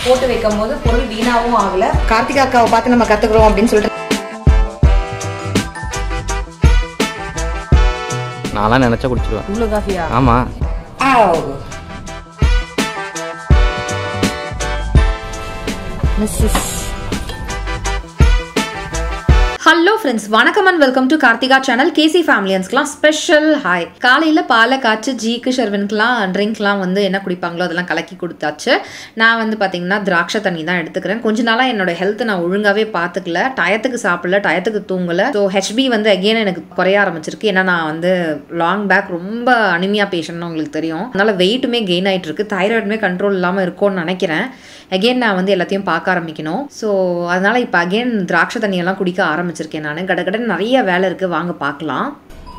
போட்டு வைக்கும் போது பொருள் வீணாவும் ஆகல கார்த்திகா அக்காவை பார்த்து நம்ம கத்துக்கிறோம் அப்படின்னு சொல்லிட்டு நான்லாம் நினச்சா குடிச்சிடுவேன் இவ்வளோ காஃபியா ஆமாம் மிஸ்ஸஸ் ஹலோ ஃப்ரெண்ட்ஸ் வணக்கம் and welcome to Karthika channel KC ஃபேமிலியன்ஸ்க்குலாம் ஸ்பெஷல் ஹாய் காலையில் பாலை காய்ச்சி ஜீக்கு ஷெர்வனுக்குலாம் ட்ரிங்க்லாம் வந்து என்ன குடிப்பாங்களோ அதெல்லாம் கலக்கி கொடுத்தாச்சு நான் வந்து பார்த்தீங்கன்னா திராட்சை தண்ணி தான் எடுத்துக்கிறேன் கொஞ்ச நாளாக என்னோட ஹெல்த் நான் ஒழுங்காகவே பார்த்துக்கல டயத்துக்கு சாப்பிடல டயத்துக்கு தூங்கலை ஸோ ஹெச்பி வந்து அகெயின் எனக்கு குறைய ஆரம்பிச்சிருக்கு ஏன்னா நான் வந்து லாங் பேக் ரொம்ப அனிமியா பேஷண்ட்னு உங்களுக்கு தெரியும் அதனால் வெயிட்டுமே கெயின் ஆகிட்டு இருக்கு தைராய்டுமே கண்ட்ரோல் இல்லாமல் இருக்கும்னு நினைக்கிறேன் அகெயின் நான் வந்து எல்லாத்தையும் பார்க்க ஆரம்பிக்கணும் ஸோ அதனால் இப்போ அகெயின் திராட்சை தண்ணியெல்லாம் குடிக்க ஆரம்பிச்சிருக்கேன் நான் கடகடன்னு நிறைய வேலை இருக்குது வாங்க பார்க்கலாம்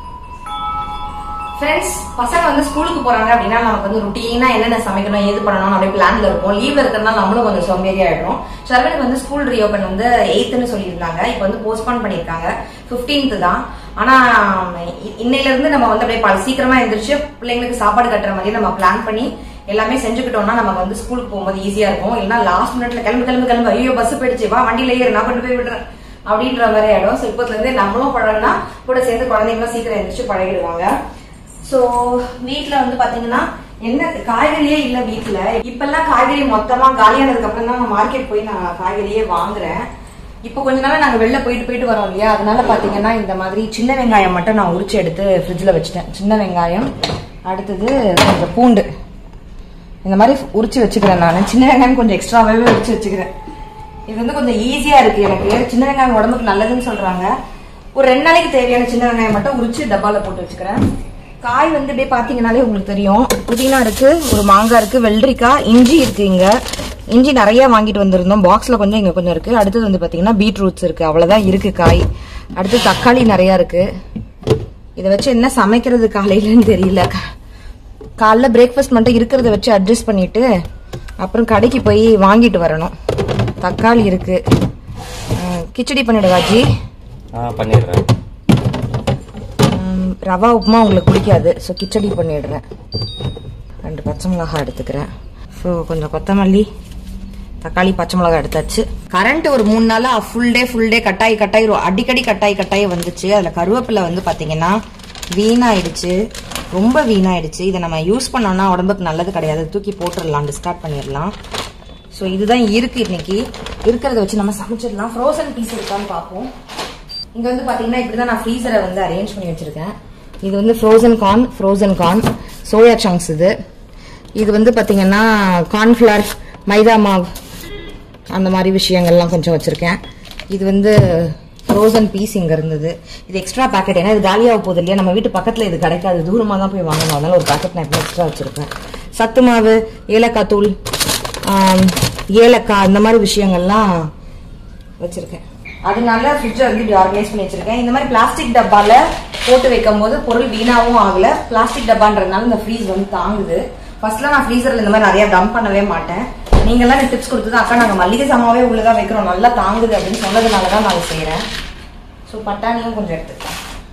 ஃப்ரெண்ட்ஸ் பசங்க வந்து ஸ்கூலுக்கு போறாங்க அப்படின்னா நமக்கு வந்து ருட்டீனா என்னென்ன சமைக்கணும் ஏது பண்ணணும் அப்படியே பிளான்ல இருப்போம் லீவ்ல இருக்கிறதுனால நம்மளும் கொஞ்சம் சோம்பேறி ஆயிடும் ஷர்வனுக்கு வந்து ஸ்கூல் ரீஓபன் வந்து எயித்துன்னு சொல்லியிருந்தாங்க இப்போ வந்து போஸ்ட்பான் பண்ணியிருக்காங்க 15th தான் ஆனா இ- இன்னையில இருந்து நம்ம வந்து அப்படியே பல சீக்கிரமா எந்திரிச்சு பிள்ளைங்களுக்கு சாப்பாடு கட்டுற மாதிரி நம்ம பிளான் பண்ணி எல்லாமே செஞ்சுக்கிட்டோம்னா நமக்கு வந்து ஸ்கூலுக்கு போகும்போது ஈஸியா இருக்கும் இல்லைன்னா லாஸ்ட் மினிட்ல கிளம்பு கிளம்பு கிளம்பு ஐயோ பஸ் போயிடுச்சு வா வண்டியில ஏறு நான் கொண்டு போய் விடுறேன் அப்படின்ற மாதிரி ஆயிடும் ஸோ இப்போதுல இருந்தே நம்மளும் பழகினா கூட சேர்ந்து குழந்தைங்களும் சீக்கிரம் எந்திரிச்சு பழகிடுவாங்க சோ வீட்ல வந்து பாத்தீங்கன்னா என்ன காய்கறியே இல்ல வீட்ல இப்பெல்லாம் காய்கறி மொத்தமா காலியானதுக்கு அப்புறம் தான் நான் மார்க்கெட் போய் நான் காய்கறியே வாங்குறேன் இப்போ கொஞ்ச நாள் நாங்க வெளில போயிட்டு போயிட்டு வரோம் இல்லையா அதனால பாத்தீங்கன்னா இந்த மாதிரி சின்ன வெங்காயம் மட்டும் நான் உரிச்சு எடுத்து ஃப்ரிட்ஜ்ல வச்சுட்டேன் சின்ன வெங்காயம் அடுத்தது கொஞ்சம் பூண்டு இந்த மாதிரி உரிச்சு வச்சுக்கிறேன் நான் சின்ன வெங்காயம் கொஞ்சம் எக்ஸ்ட்ராவே உரிச்சு வச்சுக்கிறேன் இது வந்து கொஞ்சம் ஈஸியா இருக்கு எனக்கு சின்ன வெங்காயம் உடம்புக்கு நல்லதுன்னு சொல்றாங்க ஒரு ரெண்டு நாளைக்கு தேவையான சின்ன வெங்காயம் மட்டும் உரிச்சு டப்பால போட்டு வச்சுக்கிறேன் காய் வந்து அப்படியே பாத்தீங்கன்னாலே உங்களுக்கு தெரியும் புதினா இருக்கு ஒரு மாங்காய் இருக்கு வெள்ளரிக்காய் இஞ்சி இருக்கு இங்க இஞ்சி நிறைய வாங்கிட்டு வந்திருந்தோம் பாக்ஸ்ல கொஞ்சம் இங்க கொஞ்சம் இருக்கு அடுத்தது வந்து பாத்தீங்கன்னா பீட்ரூட்ஸ் இருக்கு அவ்வளவுதான் இருக்கு காய் அடுத்து தக்காளி நிறைய இருக்கு இதை வச்சு என்ன சமைக்கிறது காலையிலன்னு தெரியல காலைல பிரேக்ஃபாஸ்ட் மட்டும் இருக்கிறத வச்சு அட்ஜஸ்ட் பண்ணிட்டு அப்புறம் கடைக்கு போய் வாங்கிட்டு வரணும் தக்காளி இருக்கு அஹ் கிச்சடி பண்ணிடுவா ஜி ஆ பண்ணிடுறேன் உம், ரவா உப்புமா உங்களுக்கு பிடிக்காது ஸோ கிச்சடி பண்ணிடுறேன் ரெண்டு பச்சை மிளகாய் எடுத்துக்கிறேன் ஸோ கொஞ்சம் கொத்தமல்லி தக்காளி பச்சை மிளகாய் எடுத்தாச்சு கரண்ட் ஒரு மூணு நாளா ஃபுல் டே ஃபுல் டே கட்டாய் கட்டாய் ரொ- அடிக்கடி கட்டாய் கட்டாய் வந்துச்சு அதுல கருவேப்பிலை வந்து பாத்தீங்கன்னா வீணாயிடுச்சு ரொம்ப வீணாயிடுச்சு இதை நம்ம யூஸ் பண்ணோம்னா உடம்புக்கு நல்லது கிடையாது தூக்கி போட்டுடலாம் டிஸ்கார்ட் பண்ணிடலாம் ஸோ இதுதான் இருக்கு இன்னைக்கு இருக்கிறத வச்சு நம்ம சமைச்சிடலாம் ஃப்ரோசன் பீஸ் இருக்கான்னு பார்ப்போம் இங்க வந்து பாத்தீங்கன்னா இப்படிதான் நான் ஃப்ரீசரை வந்து அரேஞ்ச் பண்ணி வச்சிருக்கேன் இது வந்து frozen corn frozen corn soya chunks இது இது வந்து பாத்தீங்கன்னா கார்ன்ஃபிளவர் மைதா மாவு அந்த மாதிரி விஷயங்கள்லாம் கொஞ்சம் வச்சிருக்கேன் இது வந்து ஃப்ரோசன் பீஸ் இங்க இருந்தது இது எக்ஸ்ட்ரா பேக்கெட் ஏன்னா இது காலியாக போகுது இல்லையா நம்ம வீட்டு பக்கத்துல இது கிடைக்காது தூரமா தான் போய் வாங்கணும் அதனால ஒரு பேக்கெட் நான் எப்பவும் எக்ஸ்ட்ரா வச்சிருக்கேன் சத்து மாவு ஏலக்காய் தூள் ஆம், ஏலக்காய் இந்த மாதிரி விஷயங்கள்லாம் வச்சிருக்கேன் அதனால ஃப்ரிட்ஜை வந்து இப்படி ஆர்கனைஸ் பண்ணி வச்சிருக்கேன் இந்த மாதிரி பிளாஸ்டிக் டப்பால போட்டு வைக்கும் போது பொருள் வீணாவும் ஆகல பிளாஸ்டிக் டப்பான்றதுனால இந்த ஃப்ரீஸ் வந்து தாங்குது ஃபர்ஸ்ட்ல நான் ஃப்ரீசர்ல இந்த மாதிரி நிறைய டம்ப் பண்ணவே மாட்டேன் நீங்க எல்லாம் எனக்கு டிப்ஸ் கொடுத்தது அக்கா நாங்க மல்லிகை சாமாவே உள்ளதா வைக்கிறோம் நல்லா தாங்குது அப்படின்னு சொன்னதுனால தான் நான் செய்யறேன் ஸோ பட்டாணியும் கொஞ்சம் எடுத்துக்கலாம்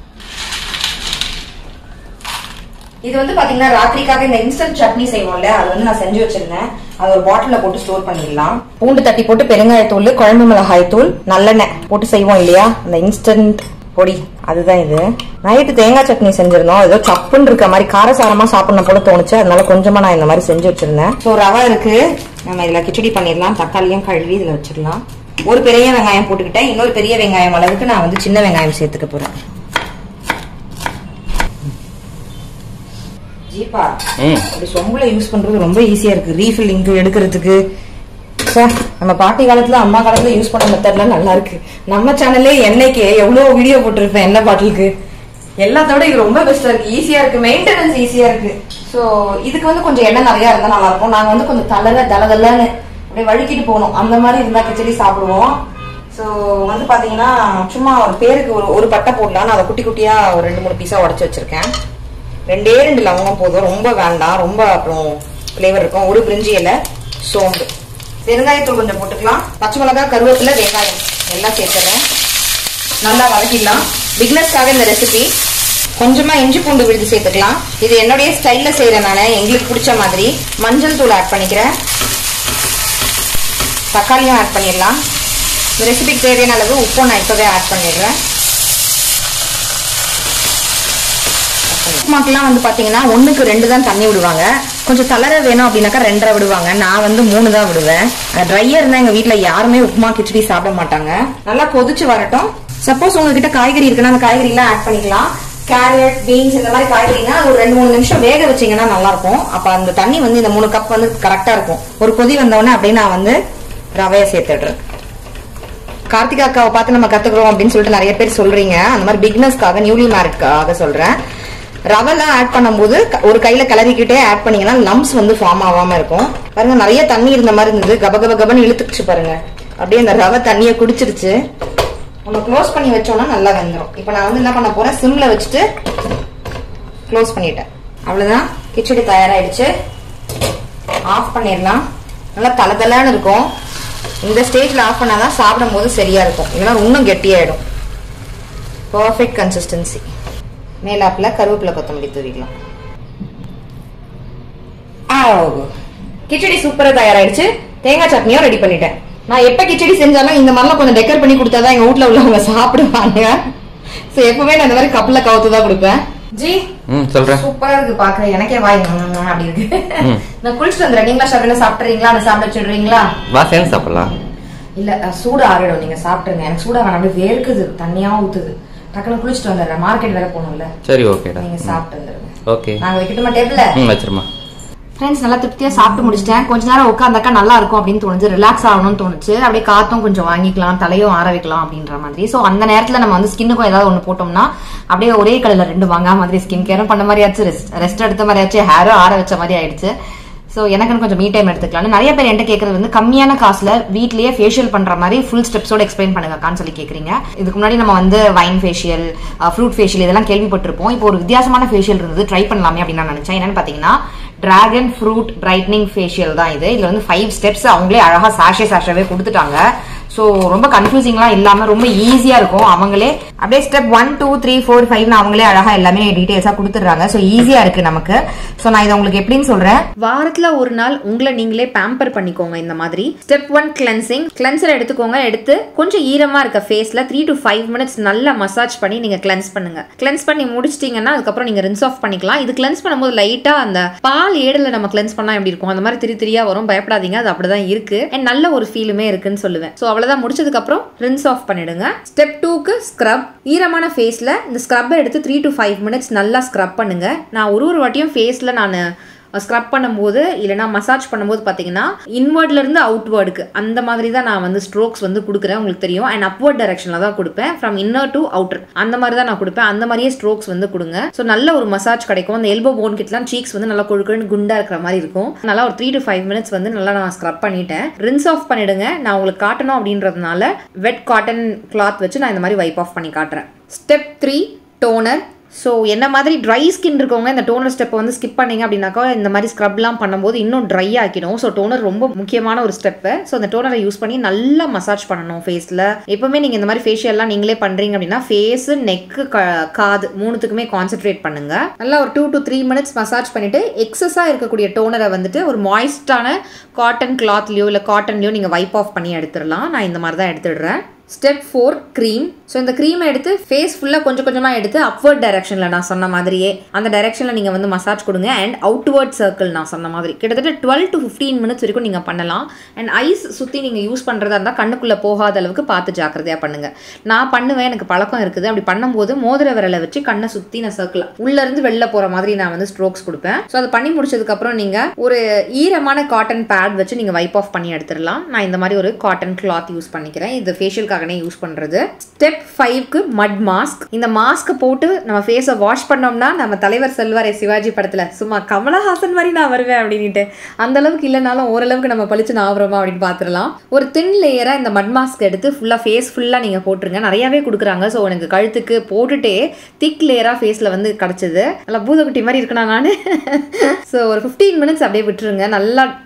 இது வந்து பாத்தீங்கன்னா ராத்திரிக்காக இந்த இன்ஸ்டன்ட் சட்னி செய்வோம்ல அது வந்து நான் செஞ்சு வச்சிருந்தேன் அது ஒரு பாட்டில்ல போட்டு ஸ்டோர் பண்ணிடலாம் பூண்டு தட்டி போட்டு பெருங்காயத்தூள் குழம்பு மிளகாய் தூள் நல்லெண்ணெய் போட்டு செய்வோம் இல்லையா அந்த இன்ஸ்டன்ட் பொடி அதுதான் இது நைட்டு தேங்காய் சட்னி செஞ்சிருந்தோம் ஏதோ சப்புன்னு இருக்க மாதிரி காரசாரமா சாப்பிடணும் போல தோணுச்சு அதனால கொஞ்சமா நான் இந்த மாதிரி செஞ்சு வச்சிருந்தேன் ஸோ ரவை இருக்கு நம்ம இதுல கிச்சடி பண்ணிடலாம் தக்காளியும் கழுவி இதுல வச்சிடலாம் ஒரு பெரிய வெங்காயம் போட்டுக்கிட்டேன் இன்னொரு பெரிய வெங்காயம் அளவுக்கு நான் வந்து சின்ன வெங்காயம் சேர்த்துக்க போறேன் ஜீப்பா ம் அப்படி சொம்புல யூஸ் பண்றது ரொம்ப ஈஸியா இருக்கு ரீஃபில்லிங்க்கு எடுக்கிறதுக்கு ச்சே, நம்ம பாட்டி காலத்துல அம்மா காலத்துல யூஸ் பண்ண மெத்தட்லாம் நல்லா இருக்கு நம்ம சேனல்லே எண்ணெய்க்கு எவ்வளவு வீடியோ போட்டிருப்பேன் எண்ணெய் பாட்டிலுக்கு எல்லாத்தோட இது ரொம்ப பெஸ்டா இருக்கு ஈஸியா இருக்கு மெயின்டெனன்ஸ் ஈஸியா இருக்கு சோ இதுக்கு வந்து கொஞ்சம் எண்ணெய் நிறைய இருந்தா நல்லா இருக்கும் நாங்க வந்து கொஞ்சம் தலக தலதலன்னு அப்படியே வழுக்கிட்டு போகணும் அந்த மாதிரி இருந்தா கிச்சடி சாப்பிடுவோம் சோ வந்து பாத்தீங்கன்னா சும்மா ஒரு பேருக்கு ஒரு ஒரு பட்டை போடலாம் நான் அதை குட்டி குட்டியா ஒரு ரெண்டு மூணு பீஸா உடைச்சு வச்சிருக்கேன் ரெண்டே ரெண்டு லவங்கம் போதும் ரொம்ப வேண்டாம் ரொம்ப அப்புறம் ஃப்ளேவர் இருக்கும் ஒரு பிரிஞ்சி இலை சோம்பு பெருங்காயத்தூள் கொஞ்சம் போட்டுக்கலாம் பச்சை மிளகாய் கருவேப்பிலை வெங்காயம் எல்லாம் சேர்த்துறேன் நல்லா வதக்கிடலாம் பிக்னஸ்க்காக இந்த ரெசிபி கொஞ்சமா இஞ்சி பூண்டு விழுது சேர்த்துக்கலாம் இது என்னுடைய ஸ்டைல்ல செய்யறேன் நான் எங்களுக்கு பிடிச்ச மாதிரி மஞ்சள் தூள் ஆட் பண்ணிக்கிறேன் தக்காளியும் ஆட் பண்ணிடலாம் இந்த ரெசிபிக்கு தேவையான அளவு உப்பும் நான் இப்போவே ஆட் பண்ணிடுறேன் உப்புமாக்கெல்லாம் வந்து பார்த்தீங்கன்னா ஒன்றுக்கு ரெண்டு தான் தண்ணி விடுவாங்க கொஞ்சம் தளர வேணும் அப்படின்னாக்கா ரெண்டரை விடுவாங்க நான் வந்து மூணு தான் விடுவேன் ட்ரையாக இருந்தால் எங்கள் வீட்டில் யாருமே உப்புமா கிச்சடி சாப்பிட மாட்டாங்க நல்லா கொதிச்சு வரட்டும் சப்போஸ் உங்ககிட்ட காய்கறி இருக்குன்னா அந்த காய்கறிலாம் ஆட் பண்ணிக்கலாம் கேரட் பீன்ஸ் இந்த மாதிரி காய்கறினா அது ஒரு ரெண்டு மூணு நிமிஷம் வேக வச்சீங்கன்னா நல்லா இருக்கும் அப்போ அந்த தண்ணி வந்து இந்த மூணு கப் வந்து கரெக்டாக இருக்கும் ஒரு கொதி வந்தோடனே அப்படியே நான் வந்து ரவையை சேர்த்துடுறேன் கார்த்திகா அக்காவை பார்த்து நம்ம கத்துக்கிறோம் அப்படின்னு சொல்லிட்டு நிறைய பேர் சொல்றீங்க அந்த மாதிரி பிக்னஸ்க்காக நியூலி மேரிட்காக சொல்றேன் ரவெல்லாம் ஆட் பண்ணும்போது க- ஒரு கையில கிளறிக்கிட்டே ஆட் பண்ணீங்கன்னா லம்ஸ் வந்து ஃபார்ம் ஆகாம இருக்கும் பாருங்க நிறைய தண்ணி இருந்த மாதிரி இருந்தது கப கப கபன்னு இழுத்துக்குச்சு பாருங்க அப்படியே அந்த ரவை தண்ணியை குடிச்சிருச்சு நம்ம க்ளோஸ் பண்ணி வச்சோம்னா நல்லா வெந்துடும் இப்போ நான் வந்து என்ன பண்ண போறேன் சிம்ல வச்சுட்டு க்ளோஸ் பண்ணிட்டேன் அவ்வளவுதான் கிச்சடி தயாராயிடுச்சு ஆஃப் பண்ணிடலாம் நல்லா தளதளன்னு இருக்கும் இந்த ஸ்டேஜ்ல ஆஃப் பண்ணாதான் சாப்பிடும் போது சரியா இருக்கும் இல்லைன்னா இன்னும் கெட்டியாயிடும் பர்ஃபெக்ட் கன்சிஸ்டன்சி மேலாப்புல கருவேப்பிலை கொத்தமல்லி தூவிக்கலாம் கிச்சடி சூப்பரா தயாராயிடுச்சு தேங்காய் சட்னியும் ரெடி பண்ணிட்டேன் நான் எப்ப கிச்சடி செஞ்சாலும் இந்த மாதிரிலாம் கொஞ்சம் டெக்கர் பண்ணி கொடுத்தாதான் எங்க வீட்ல உள்ளவங்க சாப்பிடுவாங்க சோ எப்பவுமே நான் இந்த மாதிரி கப்பல கவுத்து தான் கொடுப்பேன் ஜி ம் சொல்கிறேன் சூப்பரா இருக்கு பாக்க எனக்கே வாய் ம், அப்படி இருக்கு ம். நான் குளிச்சுட்டு வந்துடுறேன் நீங்களா ஷர்வன சாப்பிட்டுறீங்களா நான் சாப்பிட வச்சிடுறீங்களா வா சேர்ந்து சாப்பிடலாம் இல்ல அஹ், சூடு ஆறிடும் நீங்க சாப்பிட்டுருங்க எனக்கு சூடா வேணாம் அப்படியே வேர்க்குது தண்ணியா ஊத்துது டக்குனு குளிச்சுட்டு வந்துடுறேன் மார்க்கெட் வேற போகணும்ல சரி ஓகேடா நீங்க சாப்பிட்டு வந்துருங்க ஓகே நாங்க வைக்கட்டுமா டேபிள்ல ம் வச்சிருமா ஃப்ரெண்ட்ஸ் நல்லா திருப்தியா சாப்பிட்டு முடிச்சிட்டேன் கொஞ்ச நேரம் உட்காந்தாக்கா நல்லா இருக்கும் அப்படின்னு தோணுச்சு ரிலாக்ஸ் ஆகணும்னு தோணுச்சு அப்படியே காத்தும் கொஞ்சம் வாங்கிக்கலாம் தலையும் ஆற வைக்கலாம் அப்படின்ற மாதிரி சோ அந்த நேரத்துல நம்ம வந்து ஸ்கின்னுக்கும் ஏதாவது ஒண்ணு போட்டோம்னா அப்படியே ஒரே கடையில ரெண்டு வாங்காம மாதிரி ஸ்கின் கேரும் பண்ண மாதிரி ஆச்சு ரெஸ்ட் எடுத்த மாதிரி ஆச்சு ஹேரும் ஆற வச்ச மாதிரி ஆயிடுச்சு ஸோ எனக்குன்னு கொஞ்சம் மீ டைம் எடுத்துக்கலாம் நிறைய பேர் என்கிட்ட கேட்கறது வந்து கம்மியான காசுல வீட்லயே ஃபேஷியல் பண்ற மாதிரி ஃபுல் ஸ்டெப்ஸோட எக்ஸ்பிளைன் பண்ணுங்கக்கான்னு சொல்லி கேக்குறீங்க இதுக்கு முன்னாடி நம்ம வந்து வைன் ஃபேஷியல் ஃப்ரூட் ஃபேஷியல் இதெல்லாம் கேள்விப்பட்டிருப்போம் இப்போ ஒரு வித்தியாசமான ஃபேஷியல் இருந்தது ட்ரை பண்ணலாமே அப்படின்னு நான் நினைச்சேன் என்னன்னு பாத்தீங்கன்னா டிராகன் ஃப்ரூட் பிரைட்னிங் ஃபேஷியல் தான் இது இதுல வந்து ஃபைவ் ஸ்டெப்ஸ் அவங்களே அழகா சாஷே சாஷாவே கொடுத்துட்டாங்க ஸோ ரொம்ப கன்ஃபியூசிங்லாம் இல்லாம ரொம்ப ஈஸியா இருக்கும் அவங்களே அப்படியே step one two three four ஃபைவ்னு அவங்களே அழகா எல்லாமே டீடைல்ஸா கொடுத்துடுறாங்க ஸோ ஈஸியா இருக்கு நமக்கு ஸோ நான் இதை உங்களுக்கு எப்படின்னு சொல்றேன் வாரத்துல ஒரு நாள் உங்களை நீங்களே பேம்பர் பண்ணிக்கோங்க இந்த மாதிரி ஸ்டெப் ஒன் கிளென்சிங் கிளென்சர் எடுத்துக்கோங்க எடுத்து கொஞ்சம் ஈரமா இருக்க ஃபேஸ்ல த்ரீ டு ஃபைவ் மினிட்ஸ் நல்லா மசாஜ் பண்ணி நீங்க கிளென்ஸ் பண்ணுங்க கிளென்ஸ் பண்ணி முடிச்சிட்டீங்கன்னா அதுக்கப்புறம் நீங்க ரின்ஸ் ஆஃப் பண்ணிக்கலாம் இது கிளென்ஸ் பண்ணும்போது லைட்டா அந்த பால் ஏடல நம்ம கிளென்ஸ் பண்ணா எப்படி இருக்கும் அந்த மாதிரி திரி திரியா வரும் பயப்படாதீங்க அது அப்படிதான் இருக்கு அண்ட் நல்ல ஒரு ஃபீலுமே இருக்குன்னு சொல்லுவேன் ஸோ அவ்வளவுதான் முடிச்சதுக்கு அப்புறம் ரின்ஸ் ஆஃப் பண்ணிடுங்க ஸ்டெப் டூக்கு ஸ்க்ரப் ஈரமான ஃபேஸ்ல இந்த ஸ்க்ரப்பை எடுத்து த்ரீ டு ஃபைவ் மினிட்ஸ் நல்லா ஸ்க்ரப் பண்ணுங்க நான் ஒரு ஒரு வாட்டியும் ஃபேஸ்ல நான் ஸ்க்ரப் பண்ணும்போது இல்லைனா மசாஜ் பண்ணும்போது பார்த்தீங்கன்னா இன்வர்ட்ல இருந்து அவுட்வேர்டுக்கு அந்த மாதிரி தான் நான் வந்து ஸ்ட்ரோக்ஸ் வந்து கொடுக்குறேன் உங்களுக்கு தெரியும் அண்ட் அப்வர்ட் டைரக்ஷனில் தான் கொடுப்பேன் ஃப்ரம் இன்னர் டு அவுட்டர் அந்த மாதிரி தான் நான் கொடுப்பேன் அந்த மாதிரியே ஸ்ட்ரோக்ஸ் வந்து கொடுங்க ஸோ நல்ல ஒரு மசாஜ் கிடைக்கும் அந்த எல்போ போன் கிட்டலாம் சீக்ஸ் வந்து நல்லா கொழுக்குன்னு குண்டா இருக்கிற மாதிரி இருக்கும் நல்லா ஒரு த்ரீ டு ஃபைவ் மினிட்ஸ் வந்து நல்லா நான் ஸ்க்ரப் பண்ணிட்டேன் ரின்ஸ் ஆஃப் பண்ணிடுங்க நான் உங்களுக்கு காட்டணும் அப்படின்றதுனால வெட் காட்டன் கிளாத் வச்சு நான் இந்த மாதிரி வைப் ஆஃப் பண்ணி காட்டுறேன் ஸ்டெப் த்ரீ டோனர் ஸோ என்ன மாதிரி ட்ரை ஸ்கின் இருக்கவங்க இந்த டோனர் ஸ்டெப்பை வந்து ஸ்கிப் பண்ணீங்க அப்படின்னாக்கா இந்த மாதிரி ஸ்க்ரப்லாம் பண்ணும்போது இன்னும் ட்ரை ஆக்கிடும் ஸோ டோனர் ரொம்ப முக்கியமான ஒரு ஸ்டெப்பு ஸோ அந்த டோனரை யூஸ் பண்ணி நல்லா மசாஜ் பண்ணணும் ஃபேஸில் எப்பவுமே நீங்கள் இந்த மாதிரி ஃபேஷியல்லாம் நீங்களே பண்ணுறீங்க அப்படின்னா ஃபேஸு நெக்கு காது மூணுத்துக்குமே கான்சென்ட்ரேட் பண்ணுங்க நல்லா ஒரு two to three minutes massage பண்ணிட்டு எக்ஸஸாக இருக்கக்கூடிய டோனரை வந்துட்டு ஒரு மாய்ஸ்டான காட்டன் கிளாத்லையோ இல்லை காட்டன்லையோ நீங்கள் வைப் ஆஃப் பண்ணி எடுத்துடலாம் நான் இந்த மாதிரி தான் எடுத்துடுறேன் ஸ்டெப் ஃபோர் க்ரீம் ஸோ இந்த க்ரீமை எடுத்து ஃபேஸ் ஃபுல்லாக கொஞ்சம் கொஞ்சமாக எடுத்து அப்வர்ட் டைரக்ஷனில் நான் சொன்ன மாதிரியே அந்த டைரக்ஷனில் நீங்கள் வந்து மசாஜ் கொடுங்க அண்ட் அவுட்வர்ட் சர்க்கிள் நான் சொன்ன மாதிரி கிட்டத்தட்ட டுவெல் டு ஃபிஃப்டீன் மினிட்ஸ் வரைக்கும் நீங்கள் பண்ணலாம் அண்ட் ஐஸ் சுற்றி நீங்கள் யூஸ் பண்ணுறதா இருந்தால் கண்ணுக்குள்ளே போகாத அளவுக்கு பார்த்து ஜாக்கிரதையாக பண்ணுங்க நான் பண்ணுவேன் எனக்கு பழக்கம் இருக்குது அப்படி பண்ணும்போது மோதிர விரலை வச்சு கண்ணை சுற்றி நான் சர்க்கிள் உள்ளேருந்து வெளில போகிற மாதிரி நான் வந்து ஸ்ட்ரோக்ஸ் கொடுப்பேன் ஸோ அதை பண்ணி முடிச்சதுக்கப்புறம் நீங்கள் ஒரு ஈரமான காட்டன் பேட் வச்சு நீங்கள் வைப் ஆஃப் பண்ணி எடுத்துடலாம் நான் இந்த மாதிரி ஒரு காட்டன் கிளாத் யூஸ் பண்ணிக்கிறேன் இது ஃபேஷியல்காகனே யூஸ் பண்ணுறது ஸ்டெப் ஃபைவ்க்கு மட் மாஸ்க் இந்த மாஸ்க்கை போட்டு நம்ம ஃபேஸை வாஷ் பண்ணோம்னா நம்ம தலைவர் செல்வாரே சிவாஜி படத்தில் சும்மா கமலஹாசன் மாதிரி நான் வருவேன் அப்படின்ட்டு அந்த அளவுக்கு இல்லைனாலும் ஓரளவுக்கு நம்ம பளிச்சு ஆகுறோமா அப்படின்னு பார்த்துடலாம் ஒரு தின் லேயராக இந்த மட் மாஸ்க் எடுத்து ஃபுல்லாக ஃபேஸ் ஃபுல்லாக நீங்கள் போட்டுருங்க நிறையாவே கொடுக்குறாங்க ஸோ எனக்கு கழுத்துக்கு போட்டுட்டே திக் லேயராக ஃபேஸில் வந்து கிடச்சிது நல்லா பூதக்குட்டி மாதிரி இருக்கணும் நான் ஸோ ஒரு ஃபிஃப்டீன் மினிட்ஸ் அப்படியே விட்டுருங்க நல்லா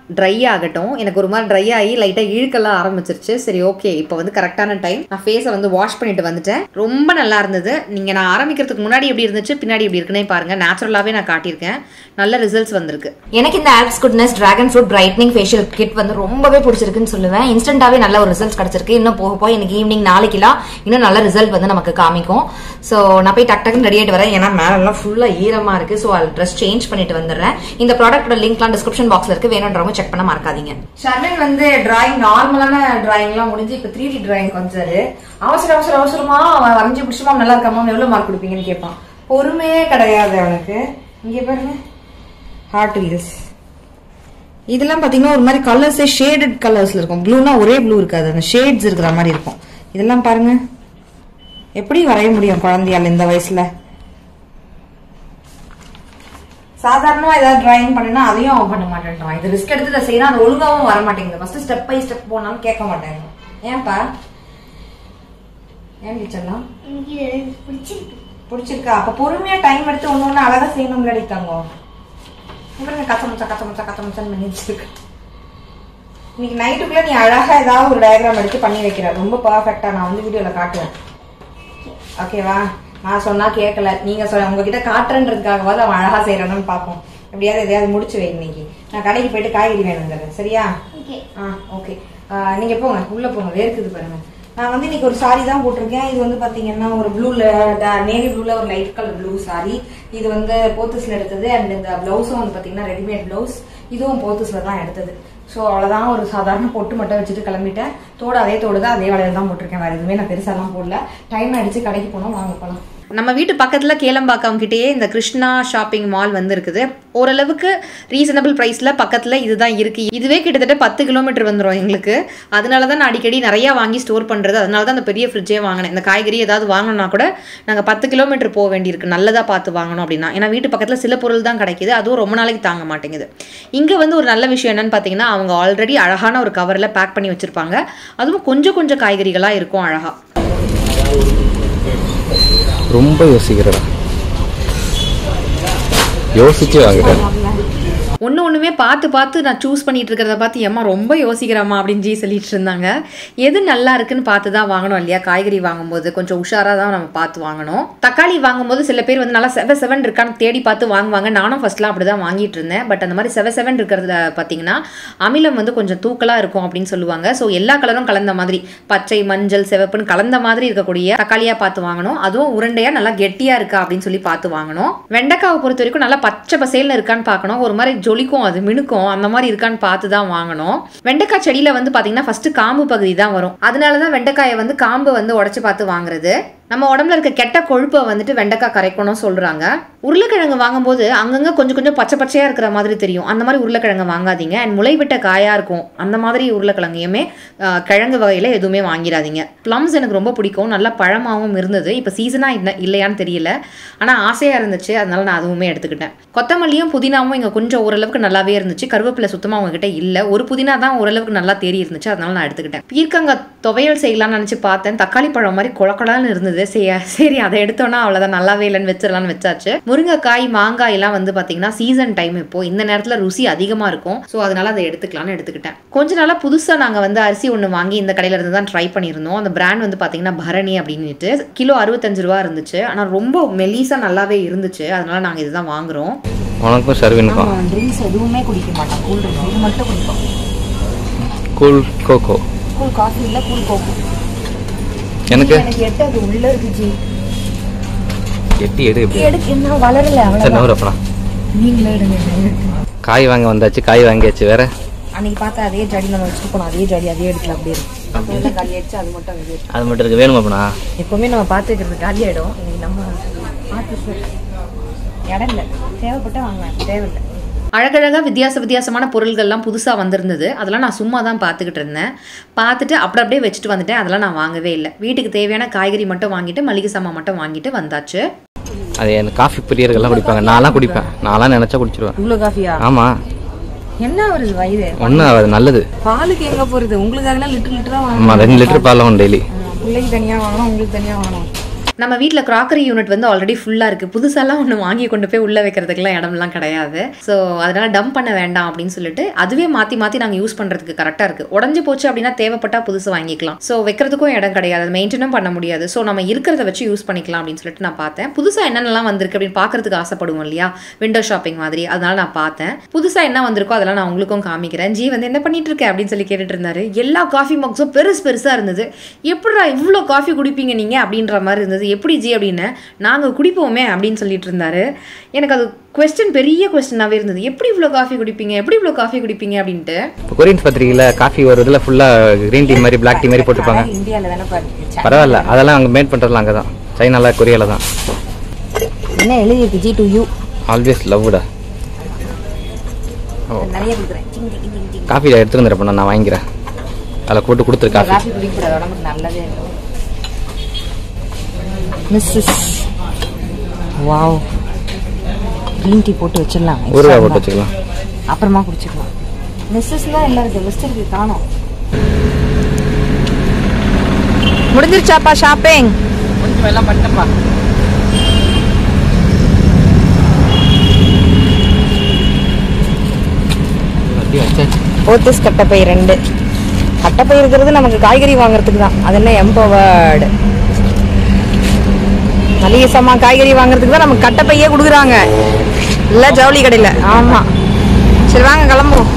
ட்ரை ஆகட்டும் எனக்கு ஒரு மாதிரி ட்ரை ஆகி லைட்டாக இழுக்கெல்லாம் ஆரம்பிச்சிருச்சு சரி ஓகே இப்போ வந்து கரெக்டான டைம் நான் ஃபேஸை வந்து வாஷ் பண்ணிட்டு வந்துட்டேன் ரொம்ப நல்லா இருந்தது நீங்கள் நான் ஆரம்பிக்கிறதுக்கு முன்னாடி எப்படி இருந்துச்சு பின்னாடி எப்படி இருக்குன்னே பாருங்கள் நேச்சுரலாகவே நான் காட்டியிருக்கேன் நல்ல ரிசல்ட்ஸ் வந்திருக்கு எனக்கு இந்த apps goodness dragon fruit brightening facial kit வந்து ரொம்பவே பிடிச்சிருக்குன்னு சொல்லுவேன் இன்ஸ்டன்டாவே நல்ல ஒரு ரிசல்ட்ஸ் கிடைச்சிருக்கு இன்னும் போக போய் எனக்கு ஈவினிங் நாளைக்கெல்லாம் இன்னும் நல்ல ரிசல்ட் வந்து நமக்கு காமிக்கும் ஸோ நான் போய் டக் டக்குன்னு ரெடி ஆகிட்டு வரேன் ஏன்னா மேலெல்லாம் ஃபுல்லாக ஈரமா இருக்கு ஸோ அது ட்ரெஸ் சேஞ்ச் பண்ணிட்டு வந்துடுறேன் இந்த ப்ராடக்ட்டோட லிங்க்லாம் டிஸ்கிரிப்ஷன் பாக்ஸ்ல இருக்கு வேணுன்றவங்க செக் பண்ண மறக்காதீங்க ஷர்மின் வந்து டிராயிங் நார்மலான டிராயிங்லாம் முடிஞ்சு இப்போ த்ரீ டி டிராயிங் கொஞ்சாரு அவசர அவசர அவசரமா அவன் வரைஞ்சி பிடிச்சமா நல்லா இருக்காமா எவ்வளவு மார்க் கொடுப்பீங்கன்னு கேட்பான் பொறுமையே கிடையாது அவனுக்கு இங்கே பாருங்க ஹார்ட் வீல்ஸ் இதெல்லாம் பாத்தீங்கன்னா ஒரு மாதிரி கலர்ஸே ஷேடட் கலர்ஸ்ல இருக்கும் ப்ளூனா ஒரே ப்ளூ இருக்காது அந்த ஷேட்ஸ் இருக்கிற மாதிரி இருக்கும் இதெல்லாம் பாருங்க எப்படி வரைய முடியும் குழந்தையால இந்த வயசுல சாதாரணமா ஏதாவது டிராயிங் பண்ணினா அதையும் அவன் பண்ண மாட்டேன்றான் இது ரிஸ்க் எடுத்து இதை செய்யணும் அது ஒழுங்காவும் வர மாட்டேங்குது ஃபர்ஸ்ட் ஸ்டெப் பை ஸ்டெப் போனாலும் கேட்க மாட்டேங்க ஏன்பா ஏன் டீச்சர்லாம் பிடிச்சிருக்கா அப்ப பொறுமையா டைம் எடுத்து ஒண்ணு ஒண்ணு அழகா செய்யணும் அடித்தாங்க இவருங்க கச்சமுச்சா கச்சமுச்சா கச்சமுச்சான்னு பண்ணிச்சிருக்கு இன்னைக்கு நைட்டுக்குள்ள நீ அழகா ஏதாவது ஒரு டயக்ராம் எடுத்து பண்ணி வைக்கிற ரொம்ப பர்ஃபெக்டா நான் வந்து வீடியோல காட்டுவேன் ஓகேவா நான் சொன்னா கேட்கல நீங்க சொல்ல உங்ககிட்ட காட்டுறன்றதுக்காகவாது அவன் அழகா செய்யறானு பாப்போம் எப்படியாவது எதையாவது முடிச்சு வை இன்னைக்கு நான் கடைக்கு போயிட்டு காய்கறி வேணுங்கிறேன் சரியா ஆ ஓகே நீங்க போங்க உள்ள போங்க வேர்க்குது பாருங்க நான் வந்து இன்னைக்கு ஒரு சாரி தான் போட்டிருக்கேன் இது வந்து பாத்தீங்கன்னா ஒரு ப்ளூல நேவி ப்ளூல ஒரு லைட் கலர் ப்ளூ சாரி இது வந்து போத்தஸ்ல எடுத்தது அண்ட் இந்த பிளவுஸும் வந்து பாத்தீங்கன்னா ரெடிமேட் பிளவுஸ் இதுவும் போத்தஸ்ல தான் எடுத்தது ஸோ அவ்வளோதான் ஒரு சாதாரண பொட்டு மட்டும் வச்சுட்டு கிளம்பிட்டேன் தோடு அதே தோடு தான் அதே வளையல் தான் போட்டிருக்கேன் வேற எதுவுமே நான் பெருசாலாம் போடல டைம் அடிச்சு கடைக்கு போனோம் வாங்க போகலாம் நம்ம வீட்டு பக்கத்தில் கேளம்பாக்கம் கிட்டேயே இந்த கிருஷ்ணா ஷாப்பிங் மால் வந்து இருக்குது ஓரளவுக்கு ரீசனபிள் ப்ரைஸில் பக்கத்தில் இதுதான் இருக்குது இதுவே கிட்டத்தட்ட பத்து கிலோமீட்டர் வந்துடும் எங்களுக்கு அதனால தான் நான் அடிக்கடி நிறையா வாங்கி ஸ்டோர் பண்ணுறது அதனால தான் அந்த பெரிய ஃப்ரிட்ஜே வாங்கினேன் இந்த காய்கறி ஏதாவது வாங்கணும்னா கூட நாங்கள் பத்து கிலோமீட்டர் போக வேண்டியிருக்கு நல்லதாக பார்த்து வாங்கணும் அப்படின்னா ஏன்னா வீட்டு பக்கத்தில் சில பொருள் தான் கிடைக்குது அதுவும் ரொம்ப நாளைக்கு தாங்க மாட்டேங்குது இங்கே வந்து ஒரு நல்ல விஷயம் என்னன்னு பார்த்தீங்கன்னா அவங்க ஆல்ரெடி அழகான ஒரு கவரில் பேக் பண்ணி வச்சுருப்பாங்க அதுவும் கொஞ்சம் கொஞ்சம் காய்கறிகளாக இருக்கும் அழகாக ரொம்ப யோசிக்கிறடா யோசிச்சு வாங்குறேன் ஒன்று ஒன்றுமே பார்த்து பார்த்து நான் சூஸ் பண்ணிட்டு இருக்கிறத பார்த்து ஏம்மா ரொம்ப யோசிக்கிறேம்மா அப்படின்னு ஜி சொல்லிட்டு இருந்தாங்க எது நல்லா இருக்குன்னு பார்த்து தான் வாங்கணும் இல்லையா காய்கறி வாங்கும்போது கொஞ்சம் உஷாராக தான் நம்ம பார்த்து வாங்கணும் தக்காளி வாங்கும்போது சில பேர் வந்து நல்லா செவ செவன் இருக்கான்னு தேடி பார்த்து வாங்குவாங்க நானும் ஃபர்ஸ்ட்லாம் அப்படி தான் வாங்கிட்டு இருந்தேன் பட் அந்த மாதிரி செவ செவன் இருக்கிறதுல பார்த்தீங்கன்னா அமிலம் வந்து கொஞ்சம் தூக்கலாக இருக்கும் அப்படின்னு சொல்லுவாங்க ஸோ எல்லா கலரும் கலந்த மாதிரி பச்சை மஞ்சள் சிவப்புன்னு கலந்த மாதிரி இருக்கக்கூடிய தக்காளியாக பார்த்து வாங்கணும் அதுவும் உருண்டையாக நல்லா கெட்டியாக இருக்கா அப்படின்னு சொல்லி பார்த்து வாங்கணும் வெண்டைக்காவை பொறுத்த வரைக்கும் நல்லா பச்சை பசேல்னு இருக்கான்னு பார்க்கணும் ஒரு மாதிரி ஜொலிக்கும் அது மினுக்கும் அந்த மாதிரி இருக்கான்னு பார்த்து தான் வாங்கணும் வெண்டைக்காய் செடியில் வந்து பார்த்தீங்கன்னா ஃபர்ஸ்ட் காம்பு பகுதி தான் வரும் அதனால தான் வெண்டைக்காயை வந்து காம்பு வந்து உடச்சி பார்த்து வாங்குறது நம்ம உடம்புல இருக்க கெட்ட கொழுப்பை வந்துட்டு வெண்டைக்காய் கரைக்கணும் சொல்கிறாங்க உருளைக்கிழங்கு வாங்கும்போது அங்கங்கே கொஞ்சம் கொஞ்சம் பச்சை பச்சையாக இருக்கிற மாதிரி தெரியும் அந்த மாதிரி உருளைக்கிழங்கு வாங்காதீங்க அண்ட் முளைவிட்ட காயாக இருக்கும் அந்த மாதிரி உருளைக்கிழங்கையுமே ஆஹ், கிழங்கு வகையில் எதுவுமே வாங்கிடாதீங்க ப்ளம்ஸ் எனக்கு ரொம்ப பிடிக்கும் நல்லா பழமாகவும் இருந்தது இப்போ சீசனாக இல்லை இல்லையான்னு தெரியல ஆனால் ஆசையாக இருந்துச்சு அதனால நான் அதுவுமே எடுத்துக்கிட்டேன் கொத்தமல்லியும் புதினாவும் இங்கே கொஞ்சம் ஓரளவுக்கு நல்லாவே இருந்துச்சு கருவேப்பிலை சுத்தமாக உங்ககிட்ட இல்லை ஒரு புதினா தான் ஓரளவுக்கு நல்லா தேறி இருந்துச்சு அதனால நான் எடுத்துக்கிட்டேன் பீர்க்கங்காய் துவையல் செய்யலாம்னு நினச்சி பார்த்தேன் தக்காளி பழம் மாதிரி குளக்குளான்னு இருந்தது சரி சரி அதை எடுத்தோன்னா அவ்வளோதான் நல்லாவே இல்லைன்னு வச்சிடலாம்னு வச்சாச்சு முருங்கைக்காய் மாங்காய் எல்லாம் வந்து பார்த்தீங்கன்னா சீசன் டைம் இப்போ இந்த நேரத்தில் ருசி அதிகமாக இருக்கும் ஸோ அதனால அதை எடுத்துக்கலாம்னு எடுத்துக்கிட்டேன் கொஞ்ச நாளாக புதுசாக நாங்கள் வந்து அரிசி ஒன்று வாங்கி இந்த கடையில இருந்து தான் ட்ரை பண்ணியிருந்தோம் அந்த பிராண்ட் வந்து பார்த்தீங்கன்னா பரணி அப்படின்னுட்டு கிலோ அறுபத்தஞ்சு ரூபா இருந்துச்சு ஆனால் ரொம்ப மெலிசா நல்லாவே இருந்துச்சு அதனால நாங்கள் இதுதான் வாங்குறோம் உனக்கும் சர்வினுக்கும் ட்ரிங்க்ஸ் எதுவுமே குடிக்க மாட்டான் கூல் ட்ரிங்க்ஸ் இது மட்டும் குடிப்போம் கூல் கோகோ கூல் காஃபி இல்ல கூல் கோகோ எனக்கு எனக்கு எட்டு அது உள்ள இருக்கு ஜி எட்டி எடு எப்படி எடுக்கு என்ன வளரல சரி அவ்வளவுதான் நூறு அப்புறம் நீங்களே எடுங்க நான் எடுக்கிறேன். காய் வாங்க வந்தாச்சு காய் வாங்கியாச்சு வேற அன்னைக்கு பார்த்தா அதே ஜடி நம்ம வச்சுட்டு போனோம் அதே ஜடி அதே எடுக்கல அப்படியே இருக்கு அப்போ காலி ஆயிடுச்சு அது மட்டும் அங்கே இருக்கு அது மட்டும் இருக்கு வேணுமா அப்பனா எப்பவுமே நம்ம பார்த்து வைக்கிறது காலி ஆயிடும் இன்னைக்கு நம்ம பார்த்து சார் இடம் இல்லை தேவைப்பட்டா வாங்கலாம் தேவையில்லை அழகழகாக வித்தியாச வித்தியாசமான பொருள்கள்லாம் புதுசாக வந்திருந்தது அதெல்லாம் நான் சும்மா தான் பார்த்துக்கிட்டு இருந்தேன் பார்த்துட்டு அப்படி அப்படியே வச்சுட்டு வந்துட்டேன் அதெல்லாம் நான் வாங்கவே இல்லை வீட்டுக்கு தேவையான காய்கறி மட்டும் வாங்கிட்டு மளிகை சாமான் மட்டும் வாங்கிட்டு வந்தாச்சு அது எனக்கு காஃபி பிரியர்கள்லாம் குடிப்பாங்க நான்லாம் குடிப்பேன் நான்லாம் நினைச்சா குடிச்சிருவேன் இவ்வளோ காஃபியா ஆமா என்ன வருது வயிறு ஒன்றும் ஆகாது நல்லது பாலுக்கு எங்க போறது உங்களுக்காக லிட்டர் லிட்டரா ஆமா வாங்கணும் ரெண்டு லிட்டர் பால் ஆகும் டெய்லி பிள்ளைக்கு தனியா வாங்கணும் உங்களுக்கு தனியா வாங்கணும் நம்ம வீட்டில் கிராக்கரி யூனிட் வந்து ஆல்ரெடி ஃபுல்லாக இருக்குது புதுசாலாம் ஒன்று வாங்கி கொண்டு போய் உள்ளே வைக்கிறதுக்குலாம் இடம்லாம் கிடையாது ஸோ அதனால் டம்ப் பண்ண வேண்டாம் அப்படின்னு சொல்லிட்டு அதுவே மாற்றி மாற்றி நாங்கள் யூஸ் பண்ணுறதுக்கு கரெக்டாக இருக்குது உடஞ்சி போச்சு அப்படின்னா தேவைப்பட்டா புதுசு வாங்கிக்கலாம் ஸோ வைக்கிறதுக்கும் இடம் கிடையாது மெயின்டெனும் பண்ண முடியாது ஸோ நம்ம இருக்கிறத வச்சு யூஸ் பண்ணிக்கலாம் அப்படின்னு சொல்லிட்டு நான் பார்த்தேன் புதுசாக என்னென்னலாம் வந்திருக்கு அப்படின்னு பார்க்கறதுக்கு ஆசைப்படுவோம் இல்லையா விண்டோ ஷாப்பிங் மாதிரி அதனால நான் பார்த்தேன் புதுசாக என்ன வந்திருக்கோ அதெல்லாம் நான் உங்களுக்கும் காமிக்கிறேன் ஜி வந்து என்ன பண்ணிட்டு இருக்க அப்படின்னு சொல்லி கேட்டுட்டு இருந்தாரு எல்லா காஃபி மக்ஸும் பெருசு பெருசாக இருந்தது எப்படிடா இவ்வளோ காஃபி குடிப்பீங்க நீங்கள் அப்படின்ற மாதிரி இருந்தது எப்படி ஜி அப்படின்னு நாங்கள் குடிப்போமே அப்படின்னு சொல்லிட்டு இருந்தாரு எனக்கு அது கொஸ்டின் பெரிய கொஸ்டினாகவே இருந்தது எப்படி இவ்வளோ காஃபி குடிப்பீங்க எப்படி இவ்வளோ காஃபி குடிப்பீங்க அப்படின்ட்டு இப்போ கொரியன்ஸ் பத்திரிகையில் காஃபி ஒரு இதில் ஃபுல்லாக க்ரீன் டீ மாதிரி பிளாக் டீ மாதிரி போட்டிருப்பாங்க இந்தியாவில் தானே பாரு பரவாயில்ல அதெல்லாம் அங்கே மேட் பண்ணுறதுலாம் அங்கே தான் சைனால கொரியால தான் என்ன எழுதியிருக்கு ஜி டு யூ ஆல்வேஸ் லவ்டா நிறைய கொடுக்குறேன் sing sing sing sing coffee எடுத்துட்டு வந்துடுறப்ப நான் வாங்கிக்கிறேன் அதில் போட்டு கொடுத்துரு காஃபி காஃபி குடிக்கூடாது உடம்புக்கு நல்லதே இல்லை மிஸ்ஸஸ் வாவ் க்ரீன் டீ போட்டு வச்சிடலாம் ஒரு ரூபா போட்டு வச்சுக்கலாம் அப்புறமா குடிச்சுக்கலாம் மிஸ்ஸஸ் தான் எல்லாம் இருக்கு லிஸ்ட் இருக்கு காணும் முடிஞ்சிருச்சாப்பா ஷாப்பிங் கொஞ்சம் எல்லாம் பண்ணிட்டப்பா போத்தீஸ் கட்டப்பை ரெண்டு கட்டப்பை இருக்கிறது நமக்கு காய்கறி வாங்குறதுக்கு தான் அது என்ன எம்பவர்டு மளிகை சாமான் காய்கறி வாங்குறதுக்கு தான் நமக்கு கட்டப்பையே கொடுக்குறாங்க இல்லை ஜவுளி கடையில் ஆமாம் சரி வாங்க கிளம்புவோம்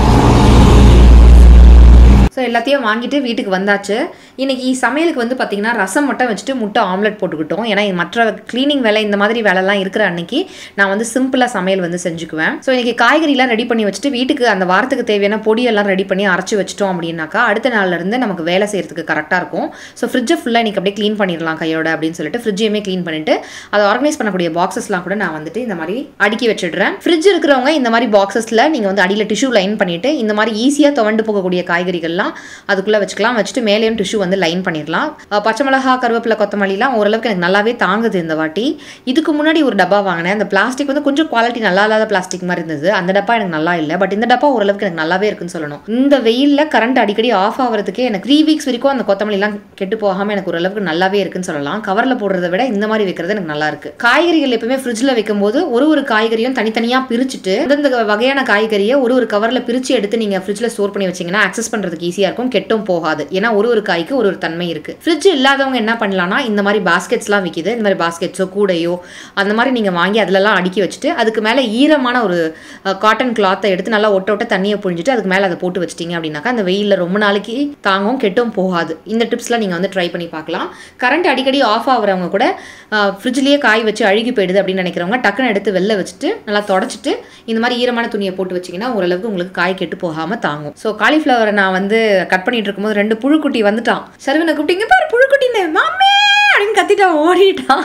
ஸோ எல்லாத்தையும் வாங்கிட்டு வீட்டுக்கு வந்தாச்சு இன்னைக்கு சமையலுக்கு வந்து பார்த்தீங்கன்னா ரசம் மட்டும் வச்சுட்டு முட்டை ஆம்லெட் போட்டுக்கிட்டோம் ஏன்னா இது மற்ற க்ளீனிங் வேலை இந்த மாதிரி வேலைலாம் இருக்கிற அன்னைக்கு நான் வந்து சிம்பிளாக சமையல் வந்து செஞ்சுக்குவேன் ஸோ இன்னைக்கு காய்கறிலாம் ரெடி பண்ணி வச்சுட்டு வீட்டுக்கு அந்த வாரத்துக்கு தேவையான பொடியெல்லாம் ரெடி பண்ணி அரைச்சி வச்சிட்டோம் அப்படின்னாக்கா அடுத்த நாள்ல இருந்து நமக்கு வேலை செய்யறதுக்கு கரெக்டாக இருக்கும் ஸோ ஃப்ரிட்ஜை ஃபுல்லாக இன்னைக்கு அப்படியே க்ளீன் பண்ணிடலாம் கையோட அப்படின்னு சொல்லிட்டு ஃப்ரிட்ஜையுமே க்ளீன் பண்ணிட்டு அதை ஆர்கனைஸ் பண்ணக்கூடிய பாக்ஸஸ்லாம் கூட நான் வந்துட்டு இந்த மாதிரி அடுக்கி வச்சிடுறேன் ஃப்ரிட்ஜ் இருக்கிறவங்க இந்த மாதிரி பாக்ஸஸில் நீங்கள் வந்து அடியில் டிஷ்யூ லைன் பண்ணிட்டு இந்த மாதிரி ஈஸியாக துவண்டு போகக்கூடிய காய்கறிகள்லாம் அதுக்குள்ளே வச்சுக்கலாம் வச்சுட்டு மேலேயும் டிஷ்யூ வந்து லைன் பண்ணிடலாம் அஹ் பச்சை மிளகா கருவேப்பிலை கொத்தமல்லிலாம் ஓரளவுக்கு எனக்கு நல்லாவே தாங்குது இந்த வாட்டி இதுக்கு முன்னாடி ஒரு டப்பா வாங்கினேன் அந்த பிளாஸ்டிக் வந்து கொஞ்சம் குவாலிட்டி நல்லா இல்லாத பிளாஸ்டிக் மாதிரி இருந்தது அந்த டப்பா எனக்கு நல்லா இல்லை பட் இந்த டப்பா ஓரளவுக்கு எனக்கு நல்லாவே இருக்குன்னு சொல்லணும் இந்த வெயிலில் கரண்ட் அடிக்கடி ஆஃப் ஆகிறதுக்கே எனக்கு த்ரீ வீக்ஸ் வரைக்கும் அந்த கொத்தமல்லிலாம் கெட்டு போகாமல் எனக்கு ஓரளவுக்கு நல்லாவே இருக்குன்னு சொல்லலாம் கவரில் போடுறத விட இந்த மாதிரி வைக்கிறது எனக்கு நல்லா இருக்கு காய்கறிகள் எப்பவுமே ஃப்ரிட்ஜில் வைக்கும்போது ஒரு ஒரு காய்கறியும் தனித்தனியாக பிரிச்சுட்டு அந்தந்த வகையான காய்கறியை ஒரு ஒரு கவரில் பிரித்து எடுத்து நீங்கள் ஃப்ரிட்ஜில் ஸ்டோர் பண்ணி வச்சீங்கன்னா அக்சஸ் பண்ணுறதுக்கு ஈஸியாக இருக்கும் கெட்டும் போகாது ஏன்னா ஒரு ஒரு காய்க்கு ஒரு ஒரு தன்மை இருக்கு ஃப்ரிட்ஜ் இல்லாதவங்க என்ன பண்ணலாம்னா இந்த மாதிரி பாஸ்கெட்ஸ்லாம் விற்கிது இந்த மாதிரி பாஸ்கெட்ஸோ கூடையோ அந்த மாதிரி நீங்கள் வாங்கி அதிலலாம் அடுக்கி வச்சுட்டு அதுக்கு மேலே ஈரமான ஒரு காட்டன் கிளாத்தை எடுத்து நல்லா ஒட்ட ஒட்ட தண்ணியை புழிஞ்சிட்டு அதுக்கு மேலே அதை போட்டு வச்சிட்டிங்க அப்படின்னாக்கா அந்த வெயிலில் ரொம்ப நாளைக்கு தாங்கும் கெட்டும் போகாது இந்த டிப்ஸ்லாம் நீங்கள் வந்து ட்ரை பண்ணி பார்க்கலாம் கரண்ட் அடிக்கடி ஆஃப் ஆகுறவங்க கூட ஃப்ரிட்ஜ்லேயே காய் வச்சு அழுகி போயிடுது அப்படின்னு நினைக்கிறவங்க டக்குன்னு எடுத்து வெளில வச்சுட்டு நல்லா தொடச்சிட்டு இந்த மாதிரி ஈரமான துணியை போட்டு வச்சிங்கன்னா ஓரளவுக்கு உங்களுக்கு காய் கெட்டு போகாமல் தாங்கும் ஸோ காலிஃப்ளவரை நான் வந்து கட் பண்ணிட்டு இருக்கும்போது ரெண்டு புழுக்குட்டி வந்துட்டான் சர்வனை கூப்பிட்டீங்க பாரு புழுக்குட்டின்னு மாமே அப்படின்னு கத்திட்டான் ஓடிட்டான்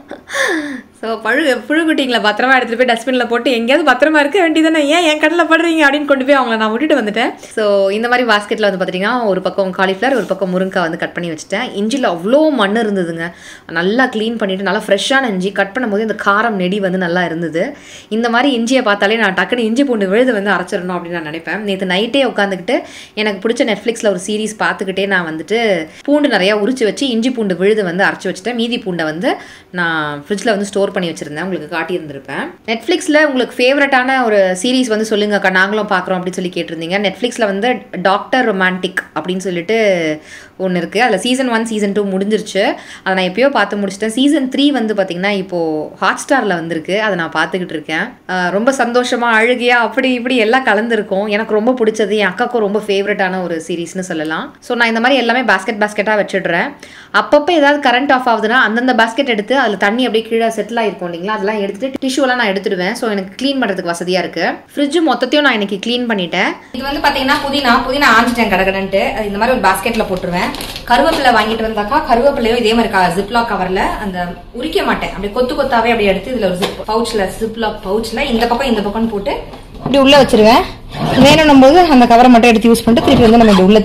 ஸோ பழு புழுக்குட்டிங்களை பத்திரமா எடுத்துகிட்டு போய் டஸ்ட்பினில் போட்டு எங்கேயாவது பத்திரமா இருக்க வேண்டியதானே ஏன் என் கண்ணில் படுறீங்க அப்படின்னு கொண்டு போய் அவங்கள நான் விட்டுட்டு வந்துட்டேன் ஸோ இந்த மாதிரி பாஸ்கெட்டில் வந்து பார்த்தீங்கன்னா ஒரு பக்கம் காலிஃப்ளவர் ஒரு பக்கம் முருங்கக்காய் வந்து கட் பண்ணி வச்சுட்டேன் இஞ்சியில் அவ்வளோ மண் இருந்ததுங்க நல்லா க்ளீன் பண்ணிவிட்டு நல்லா ஃப்ரெஷ்ஷான இஞ்சி கட் பண்ணும்போது இந்த காரம் நெடி வந்து நல்லா இருந்தது இந்த மாதிரி இஞ்சியை பார்த்தாலே நான் டக்குன்னு இஞ்சி பூண்டு விழுது வந்து அரைச்சிடணும் அப்படின்னு நான் நினைப்பேன் நேற்று நைட்டே உட்காந்துக்கிட்டு எனக்கு பிடிச்ச நெட்ஃப்ளிக்ஸில் ஒரு சீரிஸ் பார்த்துக்கிட்டே நான் வந்துட்டு பூண்டு நிறையா உரிச்சு வச்சு இஞ்சி பூண்டு விழுது வந்து அரைச்சி வச்சுட்டேன் மீதி பூண்டை வந்து நான் ஃப்ரிட்ஜில் வந்து ஸ்டோர் பண்ணி வச்சுருந்தேன் உங்களுக்கு காட்டியிருந்திருப்பேன் நெட்ஃப்ளிக்ஸில் உங்களுக்கு ஃபேவரட்டான ஒரு சீரிஸ் வந்து சொல்லுங்கக்கா நாங்களும் பார்க்குறோம் அப்படின்னு சொல்லி கேட்டிருந்தீங்க நெட்ஃப்ளிக்ஸில் வந்து டாக்டர் ரொமான்டிக் அப்படின்னு சொல்லிட்டு ஒன்று இருக்குது அதில் சீசன் ஒன் சீசன் டூ முடிஞ்சிருச்சு அதை நான் எப்பயோ பார்த்து முடிச்சிட்டேன் சீசன் த்ரீ வந்து பார்த்தீங்கன்னா இப்போது ஹாட் ஸ்டாரில் வந்திருக்கு அதை நான் பார்த்துக்கிட்டு இருக்கேன் அஹ் ரொம்ப சந்தோஷமாக அழுகையா அப்படி இப்படி எல்லாம் கலந்துருக்கும் எனக்கு ரொம்ப பிடிச்சது என் அக்காவுக்கும் ரொம்ப ஃபேவரட்டான ஒரு சீரீஸ்னு சொல்லலாம் ஸோ நான் இந்த மாதிரி எல்லாமே பாஸ்கெட் பாஸ்கெட்டாக வச்சிடுறேன் அப்பப்போ ஏதாவது கரண்ட் ஆஃப் ஆகுதுன்னா அந்தந்த பாஸ்கெட் எடுத்து அதில் தண்ணி அப்படியே கீழே செட்டில் ஆயிருக்கும் இல்லைங்களா அதெல்லாம் எடுத்துட்டு டிஷ்யூலாம் நான் எடுத்துடுவேன் ஸோ எனக்கு க்ளீன் பண்ணுறதுக்கு வசதியாக இருக்கு ஃப்ரிட்ஜ் மொத்தத்தையும் நான் இன்னைக்கு க்ளீன் பண்ணிட்டேன் இது வந்து பாத்தீங்கன்னா புதினா புதினா ஆஞ்சிட்டேன் கடகடன்ட்டு அது இந்த மாதிரி ஒரு பாஸ்கெட்ல போட்டுருவேன் கருவேப்பிலை வாங்கிட்டு வந்தாக்கா கருவேப்பிலையும் இதே மாதிரி ஜிப்லாக் கவர்ல அந்த உரிக்க மாட்டேன் அப்படியே கொத்து கொத்தாவே அப்படியே எடுத்து இதுல ஒரு ஜிப் பவுச்ல ஜிப்லாக் பவுச்ல இந்த பக்கம் இந்த பக்கம் போட்டு இப்படி உள்ள வச்சிருவேன் வேணும் போது அந்த கவரை மட்டும் எடுத்து யூஸ் பண்ணிட்டு திருப்பி வந்து நம்ம இப்படி உள்ள தள்ளி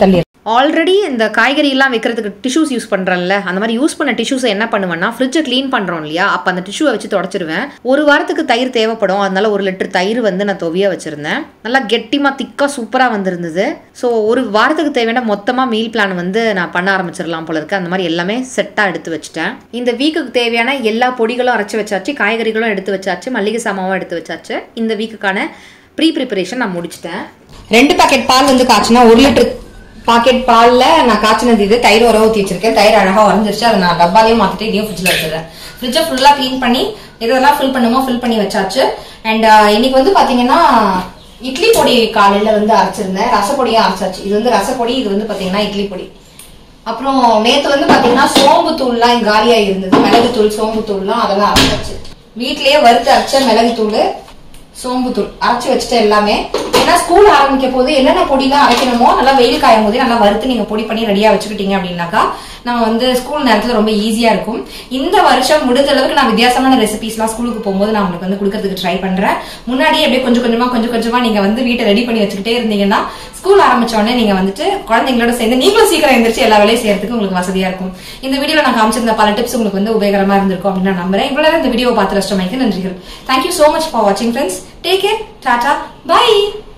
ஆல்ரெடி இந்த காய்கறியெல்லாம் வைக்கிறதுக்கு டிஷ்யூஸ் யூஸ் பண்ணுறேன்ல அந்த மாதிரி யூஸ் பண்ண டிஷ்யூஸை என்ன பண்ணுவேன்னா ஃப்ரிட்ஜை க்ளீன் பண்ணுறோம் இல்லையா அப்போ அந்த டிஷ்யூவை வச்சு தொடச்சிருவேன் ஒரு வாரத்துக்கு தயிர் தேவைப்படும் அதனால ஒரு லிட்டர் தயிர் வந்து நான் தொவிய வச்சுருந்தேன் நல்லா கெட்டிமாக திக்காக சூப்பராக வந்திருந்தது ஸோ ஒரு வாரத்துக்கு தேவையான மொத்தமாக மீல் பிளான் வந்து நான் பண்ண ஆரம்பிச்சிடலாம் போல இருக்கு அந்த மாதிரி எல்லாமே செட்டாக எடுத்து வச்சுட்டேன் இந்த வீக்குக்கு தேவையான எல்லா பொடிகளும் அரைச்சி வச்சாச்சு காய்கறிகளும் எடுத்து வச்சாச்சு மல்லிகை சாமாவும் எடுத்து வச்சாச்சு இந்த வீக்குக்கான ப்ரீ ப்ரிப்பரேஷன் நான் முடிச்சிட்டேன் ரெண்டு பாக்கெட் பால் வந்து காய்ச்சினா ஒரு லிட்டர் பாக்கெட் பால்ல நான் காய்ச்சினது இது தயிர் உர ஊத்தி வச்சிருக்கேன் தயிர் அழகா உறைஞ்சிருச்சு அதை நான் டப்பாலையும் மாத்திட்டு இதையும் ஃப்ரிட்ஜ்ல வச்சிருக்கேன் ஃப்ரிட்ஜை ஃபுல்லா க்ளீன் பண்ணி எதெல்லாம் ஃபில் பண்ணுமோ ஃபில் பண்ணி வச்சாச்சு அண்ட் இன்னைக்கு வந்து பாத்தீங்கன்னா இட்லி பொடி காலையில வந்து அரைச்சிருந்தேன் ரசப்பொடியும் அரைச்சாச்சு இது வந்து ரசப்பொடி இது வந்து பாத்தீங்கன்னா இட்லி பொடி அப்புறம் நேத்து வந்து பாத்தீங்கன்னா சோம்பு தூள்லாம் காலியா இருந்தது மிளகு தூள் சோம்பு தூள்லாம் அதெல்லாம் அரைச்சாச்சு வீட்லயே வறுத்து அரைச்ச மிளகு தூள் சோம்பு தூள் அரைச்சு வச்சுட்டு எல்லாமே ஏன்னா ஸ்கூல் ஆரம்பிக்க போது என்னென்ன பொடிலாம் அரைக்கணுமோ நல்லா வெயில் காயும் போதே நல்லா வறுத்து நீங்க பொடி பண்ணி ரெடியா வச்சுக்கிட்டீங்க அப்படின்னாக்கா நம்ம வந்து ஸ்கூல் நேரத்துல ரொம்ப ஈஸியா இருக்கும் இந்த வருஷம் முடிஞ்ச அளவுக்கு நான் வித்தியாசமான ரெசிபிஸ்லாம் ஸ்கூலுக்கு போகும்போது நான் உங்களுக்கு வந்து கொடுக்கறதுக்கு ட்ரை பண்றேன் முன்னாடியே அப்படியே கொஞ்சம் கொஞ்சமா கொஞ்சம் கொஞ்சமா நீங்க வந்து வீட்டை ரெடி பண்ணி வச்சுக்கிட்டே இருந்தீங்கன்னா ஸ்கூல் ஆரம்பிச்ச உடனே நீங்க வந்துட்டு குழந்தைங்களோட சேர்ந்து நீங்களும் சீக்கிரம் எந்திரிச்சு எல்லா வேலையும் செய்யறதுக்கு உங்களுக்கு வசதியா இருக்கும் இந்த வீடியோல நான் காமிச்சிருந்த பல டிப்ஸ் உங்களுக்கு வந்து உபயோகரமா இருந்திருக்கும் அப்படின்னு நான் நம்புறேன் இவ்வளவு நேரம் இந்த வீடியோ பார்த்து ரஷ்டமைக்கு நன்றிகள் தேங்க்யூ சோ மச் ஃபார் வாட்சிங் friends take care ta ta by